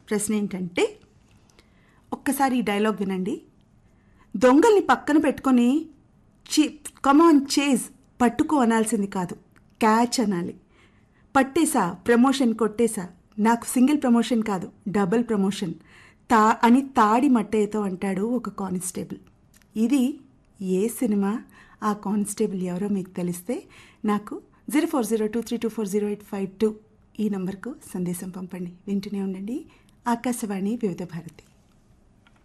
ప్రశ్న ఏంటంటే ఒక్కసారి ఈ డైలాగ్ వినండి దొంగల్ని పక్కన పెట్టుకొని చి కమాన్ చేజ్ పట్టుకో అనాల్సింది కాదు క్యాచ్ అనాలి పట్టేసా ప్రమోషన్ కొట్టేసా నాకు సింగిల్ ప్రమోషన్ కాదు డబుల్ ప్రమోషన్ తా అని తాడి మట్టయ్యతో అంటాడు ఒక కానిస్టేబుల్ ఇది ఏ సినిమా ఆ కానిస్టేబుల్ ఎవరో మీకు తెలిస్తే నాకు zero four zero two three two four zero eight five two ఈ నంబర్కు సందేశం పంపండి వింటూనే ఉండండి ఆకాశవాణి వివిధ భారతి